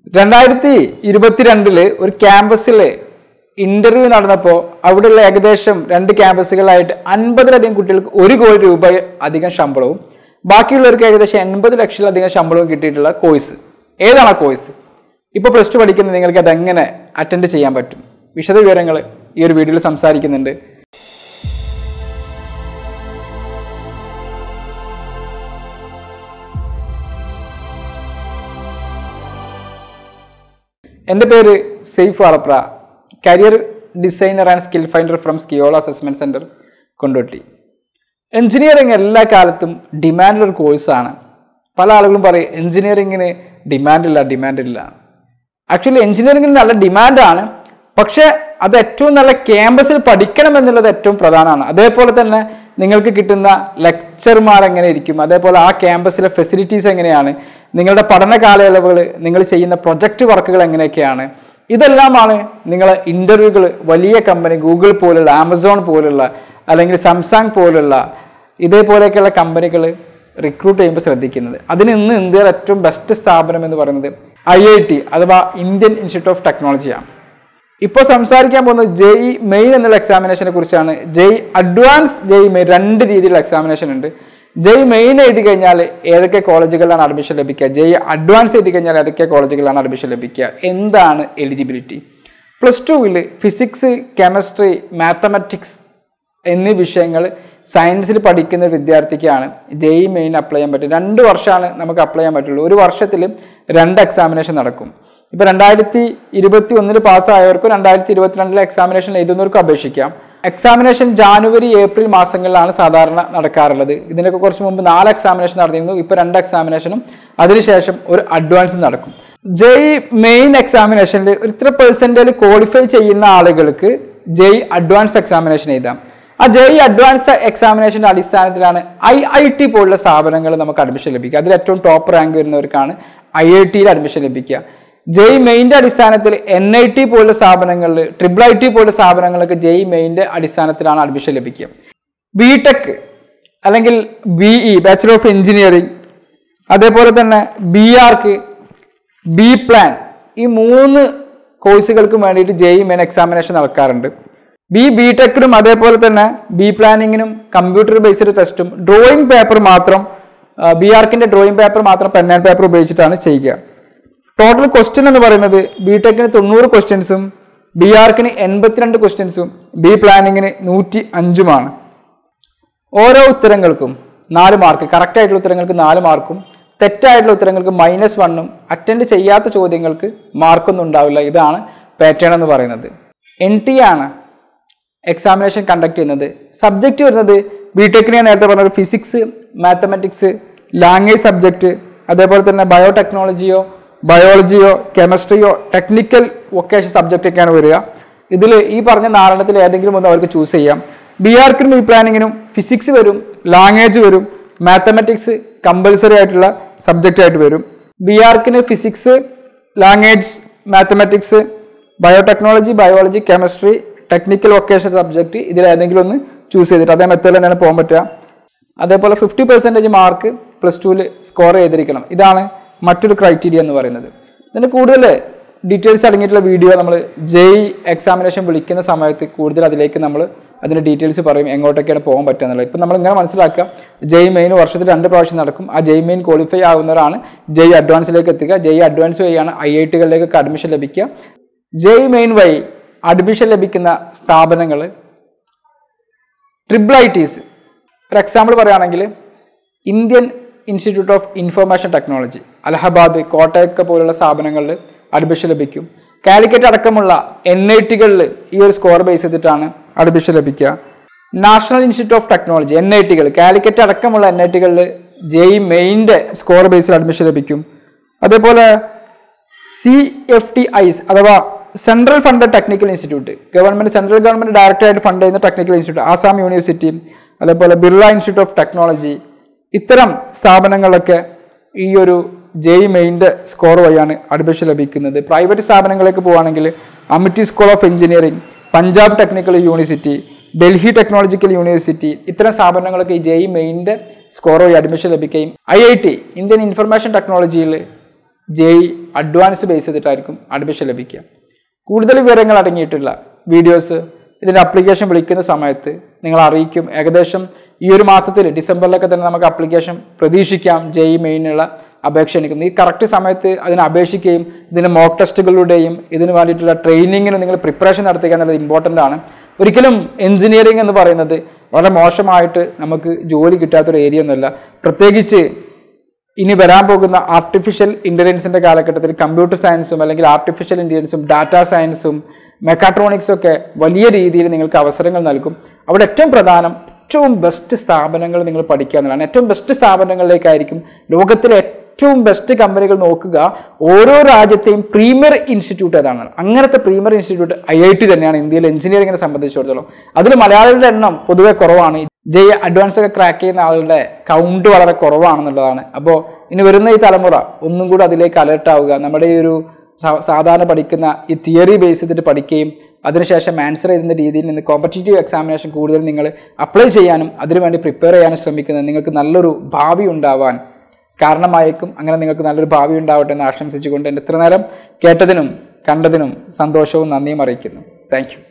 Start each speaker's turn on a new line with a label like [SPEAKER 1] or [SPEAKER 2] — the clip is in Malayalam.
[SPEAKER 1] രണ്ടായിരത്തി ഇരുപത്തിരണ്ടില് ഒരു ക്യാമ്പസിൽ ഇന്റർവ്യൂ നടന്നപ്പോൾ അവിടെയുള്ള ഏകദേശം രണ്ട് ക്യാമ്പസുകളായിട്ട് അൻപതിലധികം കുട്ടികൾക്ക് ഒരു കോടി രൂപ അധികം ശമ്പളവും ബാക്കിയുള്ളവർക്ക് ഏകദേശം എൺപത് ലക്ഷത്തിലധികം ശമ്പളവും കിട്ടിയിട്ടുള്ള കോഴ്സ് ഏതാണ് ആ കോഴ്സ് ഇപ്പോൾ പ്ലസ് ടു പഠിക്കുന്ന നിങ്ങൾക്ക് അതെങ്ങനെ അറ്റൻഡ് ചെയ്യാൻ പറ്റും വിശദ വിവരങ്ങൾ ഈ ഒരു വീഡിയോയിൽ സംസാരിക്കുന്നുണ്ട് എൻ്റെ പേര് Saif Arapra career designer and skill finder from സ്കിയോള അസസ്മെന്റ് സെന്റർ കൊണ്ടോട്ടി എഞ്ചിനീയറിംഗ് എല്ലാ കാലത്തും ഡിമാൻഡുള്ള ഒരു കോഴ്സാണ് പല ആളുകളും പറയും എഞ്ചിനീയറിങ്ങിന് ഡിമാൻഡില്ല ഡിമാൻഡില്ല ആക്ച്വലി എഞ്ചിനീയറിംഗിന് നല്ല ഡിമാൻഡാണ് പക്ഷേ അത് ഏറ്റവും നല്ല ക്യാമ്പസിൽ പഠിക്കണം എന്നുള്ളത് ഏറ്റവും പ്രധാനമാണ് അതേപോലെ തന്നെ നിങ്ങൾക്ക് കിട്ടുന്ന ലെക്ചർമാർ എങ്ങനെ ഇരിക്കും അതേപോലെ ആ ക്യാമ്പസിലെ ഫെസിലിറ്റീസ് എങ്ങനെയാണ് നിങ്ങളുടെ പഠന കാലയളവുകൾ നിങ്ങൾ ചെയ്യുന്ന പ്രൊജക്റ്റ് വർക്കുകൾ എങ്ങനെയൊക്കെയാണ് ഇതെല്ലാമാണ് നിങ്ങളെ ഇൻ്റർവ്യൂകൾ വലിയ കമ്പനി ഗൂഗിൾ പോലുള്ള ആമസോൺ പോലുള്ള അല്ലെങ്കിൽ സംസാങ് പോലുള്ള ഇതേപോലെയൊക്കെയുള്ള കമ്പനികൾ റിക്രൂട്ട് ചെയ്യുമ്പോൾ ശ്രദ്ധിക്കുന്നത് അതിന് ഇന്ന് ഇന്ത്യയിലെ ഏറ്റവും ബെസ്റ്റ് സ്ഥാപനം എന്ന് പറയുന്നത് ഐ ഐ ടി അഥവാ ഇന്ത്യൻ ഇൻസ്റ്റിറ്റ്യൂട്ട് ഓഫ് ടെക്നോളജിയാണ് ഇപ്പോൾ സംസാരിക്കാൻ പോകുന്നത് ജെയ് മെയിൻ എന്നുള്ള എക്സാമിനേഷനെ കുറിച്ചാണ് ജെയ് അഡ്വാൻസ് ജെയ് മെയിൻ രണ്ട് രീതിയിലുള്ള എക്സാമിനേഷൻ ഉണ്ട് ജെയ് മെയിൻ എഴുതി കഴിഞ്ഞാൽ ഏതൊക്കെ കോളേജുകളിലാണ് അഡ്മിഷൻ ലഭിക്കുക ജെയ് അഡ്വാൻസ് എഴുതി കഴിഞ്ഞാൽ ഏതൊക്കെ കോളേജുകളിലാണ് അഡ്മിഷൻ ലഭിക്കുക എന്താണ് എലിജിബിലിറ്റി പ്ലസ് ടുവിൽ ഫിസിക്സ് കെമിസ്ട്രി മാത്തമാറ്റിക്സ് എന്നീ വിഷയങ്ങൾ സയൻസിൽ പഠിക്കുന്ന ഒരു വിദ്യാർത്ഥിക്കാണ് ജെയ് മെയിൻ അപ്ലൈ ചെയ്യാൻ പറ്റും രണ്ട് വർഷമാണ് നമുക്ക് അപ്ലൈ ചെയ്യാൻ പറ്റുള്ളൂ ഒരു വർഷത്തിൽ രണ്ട് എക്സാമിനേഷൻ നടക്കും ഇപ്പൊ രണ്ടായിരത്തി ഇരുപത്തി ഒന്നിൽ പാസ്സായവർക്കും രണ്ടായിരത്തി ഇരുപത്തിരണ്ടിലെ എക്സാമിനേഷൻ എഴുതുന്നവർക്കും അപേക്ഷിക്കാം എക്സാമിനേഷൻ ജാനുവരി ഏപ്രിൽ മാസങ്ങളിലാണ് സാധാരണ നടക്കാറുള്ളത് ഇതിനൊക്കെ കുറച്ച് മുമ്പ് നാല് എക്സാമിനേഷൻ നടന്നിരുന്നു ഇപ്പൊ രണ്ട് എക്സാമിനേഷനും അതിനുശേഷം ഒരു അഡ്വാൻസ് നടക്കും ജെയ് മെയിൻ എക്സാമിനേഷനിൽ ഒരു ഇത്ര പെർസെൻറ്റേജ് ക്വാളിഫൈ ചെയ്യുന്ന ആളുകൾക്ക് ജെയ് അഡ്വാൻസ് എക്സാമിനേഷൻ എഴുതാം ആ ജെയ് അഡ്വാൻസ് എക്സാമിനേഷന്റെ അടിസ്ഥാനത്തിലാണ് ഐ ഐ ടി പോലുള്ള സ്ഥാപനങ്ങൾ നമുക്ക് അഡ്മിഷൻ ലഭിക്കുക അതിൽ ഏറ്റവും ടോപ്പ് റാങ്ക് വരുന്നവർക്കാണ് ഐ ഐ ടിയിൽ അഡ്മിഷൻ ലഭിക്കുക ജെയ് മെയിൻ്റെ അടിസ്ഥാനത്തിൽ എൻ ഐ ടി പോലുള്ള സ്ഥാപനങ്ങളിൽ ട്രിപ്പിൾ ഐ ടി പോലുള്ള സ്ഥാപനങ്ങൾക്ക് ജെയ് മെയിൻ്റെ അടിസ്ഥാനത്തിലാണ് അഡ്മിഷൻ ലഭിക്കുക ബി ടെക് അല്ലെങ്കിൽ B E bachelor of engineering അതേപോലെ തന്നെ ബി ആർക്ക് ബി പ്ലാൻ ഈ മൂന്ന് കോഴ്സുകൾക്കും വേണ്ടിയിട്ട് ജെയ് മെയിൻ എക്സാമിനേഷൻ നടക്കാറുണ്ട് ബി ബി ടെക്കിനും അതേപോലെ തന്നെ ബി പ്ലാനിങ്ങിനും കമ്പ്യൂട്ടർ ബേസ്ഡ് ടെസ്റ്റും ഡ്രോയിങ് പേപ്പർ മാത്രം ബി ആർക്കിന്റെ ഡ്രോയിങ് പേപ്പർ മാത്രം പെൻ ആൻഡ് പേപ്പർ ഉപയോഗിച്ചിട്ടാണ് ചെയ്യുക ടോട്ടൽ ക്വസ്റ്റ്യൻ എന്ന് പറയുന്നത് ബി ടെക്കിന് തൊണ്ണൂറ് ക്വസ്റ്റ്യൻസും ബി ആർക്കിന് എൺപത്തിരണ്ട് ക്വസ്റ്റ്യൻസും ബി പ്ലാനിങ്ങിന് നൂറ്റി അഞ്ചുമാണ് ഓരോ ഉത്തരങ്ങൾക്കും നാല് മാർക്ക് കറക്റ്റ് ആയിട്ടുള്ള ഉത്തരങ്ങൾക്ക് നാല് മാർക്കും തെറ്റായിട്ടുള്ള ഉത്തരങ്ങൾക്ക് മൈനസ് വണ്ണും അറ്റൻഡ് ചെയ്യാത്ത ചോദ്യങ്ങൾക്ക് മാർക്കൊന്നും ഉണ്ടാവില്ല ഇതാണ് പാറ്റേൺ എന്ന് പറയുന്നത് എൻ ടി ആണ് എക്സാമിനേഷൻ കണ്ടക്ട് ചെയ്യുന്നത് സബ്ജക്റ്റ് വരുന്നത് ബി ടെക്കിന് ഞാൻ നേരത്തെ പറഞ്ഞത് ഫിസിക്സ് മാത്തമാറ്റിക്സ് ലാംഗ്വേജ് സബ്ജക്റ്റ് അതേപോലെ തന്നെ ബയോടെക്നോളജിയോ ബയോളജിയോ കെമിസ്ട്രിയോ ടെക്നിക്കൽ വൊക്കേഷൻ സബ്ജക്റ്റ് ഒക്കെയാണ് വരിക ഇതിൽ ഈ പറഞ്ഞ നാലെണ്ണത്തിൽ ഏതെങ്കിലും ഒന്ന് അവർക്ക് ചൂസ് ചെയ്യാം ബി ആർക്കിനും ബി പ്ലാനിങ്ങിനും ഫിസിക്സ് വരും ലാംഗ്വേജ് വരും മാത്തമാറ്റിക്സ് കമ്പൽസറി ആയിട്ടുള്ള സബ്ജക്റ്റ് ആയിട്ട് വരും ബി ആർക്കിന് physics language mathematics biotechnology biology chemistry technical vocation subject ഇതിൽ ഏതെങ്കിലും ഒന്ന് ചൂസ് ചെയ്തിട്ട് അതേ മെത്തേഡിൽ തന്നെയാണ് പോകാൻ പറ്റുക അതേപോലെ ഫിഫ്റ്റി പെർസെൻറ്റേജ് മാർക്ക് പ്ലസ് ടുവിൽ സ്കോർ ചെയ്തിരിക്കണം ഇതാണ് മറ്റൊരു ക്രൈറ്റീരിയ എന്ന് പറയുന്നത് ഇതിന് കൂടുതൽ ഡീറ്റെയിൽസ് അടങ്ങിയിട്ടുള്ള വീഡിയോ നമ്മൾ ജെയ് എക്സാമിനേഷൻ വിളിക്കുന്ന സമയത്ത് കൂടുതൽ അതിലേക്ക് നമ്മൾ അതിൻ്റെ ഡീറ്റെയിൽസ് പറയും എങ്ങോട്ടൊക്കെയാണ് പോകാൻ പറ്റുക എന്നുള്ളത് ഇപ്പം നമ്മൾ ഇങ്ങനെ മനസ്സിലാക്കുക ജെയ് മെയിൻ വർഷത്തിൽ രണ്ട് പ്രാവശ്യം നടക്കും ആ ജെയ് മെയിൻ ക്വാളിഫൈ ആകുന്നവരാണ് ജെയ് അഡ്വാൻസിലേക്ക് എത്തുക ജെയ് അഡ്വാൻസ് വഴിയാണ് ഐ ഐ ടികളിലേക്കൊക്കെ അഡ്മിഷൻ ലഭിക്കുക ജെയ് മെയിൻ വഴി അഡ്മിഷൻ ലഭിക്കുന്ന സ്ഥാപനങ്ങൾ ട്രിപ്പിൾ ഐ ടീസ് ഒരു എക്സാമ്പിൾ പറയുകയാണെങ്കിൽ Indian institute of information technology Allahabad കോട്ടയൊക്കെ പോലുള്ള സ്ഥാപനങ്ങളിൽ അഡ്മിഷൻ ലഭിക്കും കാലിക്കറ്റ് അടക്കമുള്ള എൻ ഐ ടികളിൽ ഈ ഒരു സ്കോർ ബേസ് ചെയ്തിട്ടാണ് അഡ്മിഷൻ ലഭിക്കുക national institute of technology N I ടികൾ കാലിക്കറ്റ് അടക്കമുള്ള എൻ ഐ ടികളിൽ ജെയ് മെയിൻ്റെ സ്കോർ ബേസിൽ അഡ്മിഷൻ ലഭിക്കും അതേപോലെ സി എഫ് ടി ഐസ് അഥവാ central funded technical institute government central government direct ആയിട്ട് ഫണ്ട് ചെയ്യുന്ന ടെക്നിക്കൽ ഇൻസ്റ്റിറ്റ്യൂട്ട് ആസാം യൂണിവേഴ്സിറ്റി അതേപോലെ ബിർള ഇൻസ്റ്റിറ്റ്യൂട്ട് ഓഫ് ടെക്നോളജി ഇത്തരം സ്ഥാപനങ്ങളൊക്കെ ഈ ഒരു ജെയ് മെയിൻ്റെ സ്കോർ വഴിയാണ് അഡ്മിഷൻ ലഭിക്കുന്നത് പ്രൈവറ്റ് സ്ഥാപനങ്ങളിലേക്ക് പോവുകയാണെങ്കിൽ Amity school of engineering Punjab technical university Delhi technological university ഇത്തരം സ്ഥാപനങ്ങളൊക്കെ ഈ ജെയ് മെയിൻ്റെ സ്കോർ വഴി അഡ്മിഷൻ ലഭിക്കുകയും I I T Indian information ടെക്നോളജിയിൽ ജെയ് അഡ്വാൻസ് ബേസ് ചെയ്തിട്ടായിരിക്കും അഡ്മിഷൻ ലഭിക്കുക കൂടുതൽ വിവരങ്ങൾ അടങ്ങിയിട്ടുള്ള വീഡിയോസ് ഇതിൻ്റെ അപ്ലിക്കേഷൻ വിളിക്കുന്ന സമയത്ത് നിങ്ങൾ അറിയിക്കും ഏകദേശം ഈ ഒരു മാസത്തിൽ ഡിസംബറിലൊക്കെ തന്നെ നമുക്ക് അപ്ലിക്കേഷൻ പ്രതീക്ഷിക്കാം ജെയ് മെയിനുള്ള അപേക്ഷ എനിക്കുന്നു ഈ കറക്റ്റ് സമയത്ത് അതിന് അപേക്ഷിക്കുകയും ഇതിൻ്റെ മോക്ക് ടെസ്റ്റുകളുടെയും ഇതിന് വേണ്ടിയിട്ടുള്ള ട്രെയിനിങ്ങിന് നിങ്ങൾ പ്രിപ്പറേഷൻ നടത്തുക എന്നുള്ളത് ഇമ്പോർട്ടൻ്റ് ആണ് ഒരിക്കലും എഞ്ചിനീയറിംഗ് എന്ന് പറയുന്നത് വളരെ മോശമായിട്ട് നമുക്ക് ജോലി കിട്ടാത്തൊരു ഏരിയ ഒന്നുമല്ല പ്രത്യേകിച്ച് ഇനി വരാൻ പോകുന്ന ആർട്ടിഫിഷ്യൽ ഇൻ്റലിജൻസിൻ്റെ കാലഘട്ടത്തിൽ കമ്പ്യൂട്ടർ സയൻസും അല്ലെങ്കിൽ ആർട്ടിഫിഷ്യൽ ഇൻ്റലിജൻസും ഡാറ്റാ സയൻസും മെക്കാട്രോണിക്സും ഒക്കെ വലിയ രീതിയിൽ നിങ്ങൾക്ക് അവസരങ്ങൾ നൽകും അവിടെ ഏറ്റവും പ്രധാനം ഏറ്റവും ബെസ്റ്റ് സ്ഥാപനങ്ങൾ നിങ്ങൾ പഠിക്കുക എന്നുള്ളതാണ് ഏറ്റവും ബെസ്റ്റ് സ്ഥാപനങ്ങളിലേക്കായിരിക്കും ലോകത്തിലെ ഏറ്റവും ബെസ്റ്റ് കമ്പനികൾ നോക്കുക ഓരോ രാജ്യത്തെയും പ്രീമിയർ ഇൻസ്റ്റിറ്റ്യൂട്ട് ഏതാണ് അങ്ങനത്തെ premier institute I I T തന്നെയാണ് ഇന്ത്യയിൽ എഞ്ചിനീയറിംഗിനെ സംബന്ധിച്ചിടത്തോളം അതിൽ മലയാളികളുടെ എണ്ണം പൊതുവെ കുറവാണ് ജെ അഡ്വാൻസ് ഒക്കെ ക്രാക്ക് ചെയ്യുന്ന ആളുടെ കൗണ്ട് വളരെ കുറവാണെന്നുള്ളതാണ് അപ്പോൾ ഇനി വരുന്ന ഈ തലമുറ ഒന്നും കൂടി അതിലേക്ക് അലേർട്ട് ആവുക നമ്മുടെ ഈ ഒരു സാ- സാധാരണ പഠിക്കുന്ന ഈ തിയറി ബേസ് ചെയ്തിട്ട് പഠിക്കുകയും അതിനുശേഷം ആൻസർ ചെയ്യുന്ന രീതിയിൽ നിന്ന് കോമ്പറ്റേറ്റീവ് എക്സാമിനേഷൻ കൂടുതൽ നിങ്ങൾ അപ്ലൈ ചെയ്യാനും അതിനുവേണ്ടി പ്രിപ്പയർ ചെയ്യാനും ശ്രമിക്കുന്നത് നിങ്ങൾക്ക് നല്ലൊരു ഭാവി ഉണ്ടാവാൻ കാരണമായേക്കും അങ്ങനെ നിങ്ങൾക്ക് നല്ലൊരു ഭാവി ഉണ്ടാവട്ടെ എന്ന് ആശംസിച്ചുകൊണ്ട് എൻ്റെ ഇത്ര നേരം കേട്ടതിനും കണ്ടതിനും സന്തോഷവും നന്ദിയും അറിയിക്കുന്നു താങ്ക്